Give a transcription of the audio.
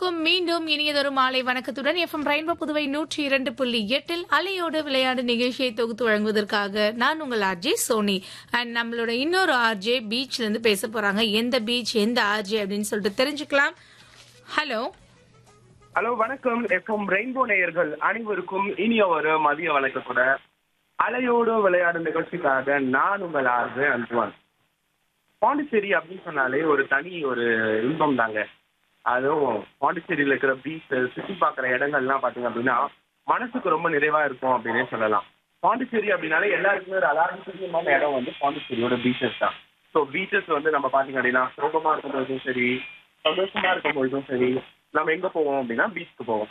அனைவருக்கும் மீண்டும் இனியதொரு மாலை வணக்கத்துடன் எஃப்எம் ரெயின்போ புதுவை நூற்றி இரண்டு புள்ளி எட்டில் அலையோடு விளையாடு நிகழ்ச்சியை தொகுத்து வழங்குவதற்காக நான் உங்கள் ஆர்ஜே சோனி அண்ட் நம்மளோட இன்னொரு ஆர்ஜே பீச்ல இருந்து பேச போறாங்க எந்த பீச் எந்த ஆர்ஜே அப்படின்னு சொல்லிட்டு தெரிஞ்சுக்கலாம் ஹலோ ஹலோ வணக்கம் எஃப்எம் ரெயின்போ நேயர்கள் அனைவருக்கும் இனிய ஒரு மதிய வணக்கத்தோட அலையோடு விளையாடும் நிகழ்ச்சிக்காக நான் உங்கள் ஆர்ஜே அன்சுவான் பாண்டிச்சேரி அப்படின்னு சொன்னாலே ஒரு தனி ஒரு இன்பம் தாங்க அதுவும் பாண்டிச்சேரியில் இருக்கிற பீச் சுற்றி பார்க்குற இடங்கள்லாம் பார்த்தீங்க அப்படின்னா மனசுக்கு ரொம்ப நிறைவா இருக்கும் அப்படின்னே சொல்லலாம் பாண்டிச்சேரி அப்படின்னாலே எல்லாருக்குமே ஒரு அலாதிமான இடம் வந்து பாண்டிச்சேரியோட பீச்சஸ் தான் ஸோ பீச்சஸ் வந்து நம்ம பார்த்தீங்க அப்படின்னா சோகமா இருக்கும்போதும் சரி சந்தோஷமா இருக்கும்பொழுதும் சரி நம்ம எங்க போவோம் அப்படின்னா பீச்சுக்கு போவோம்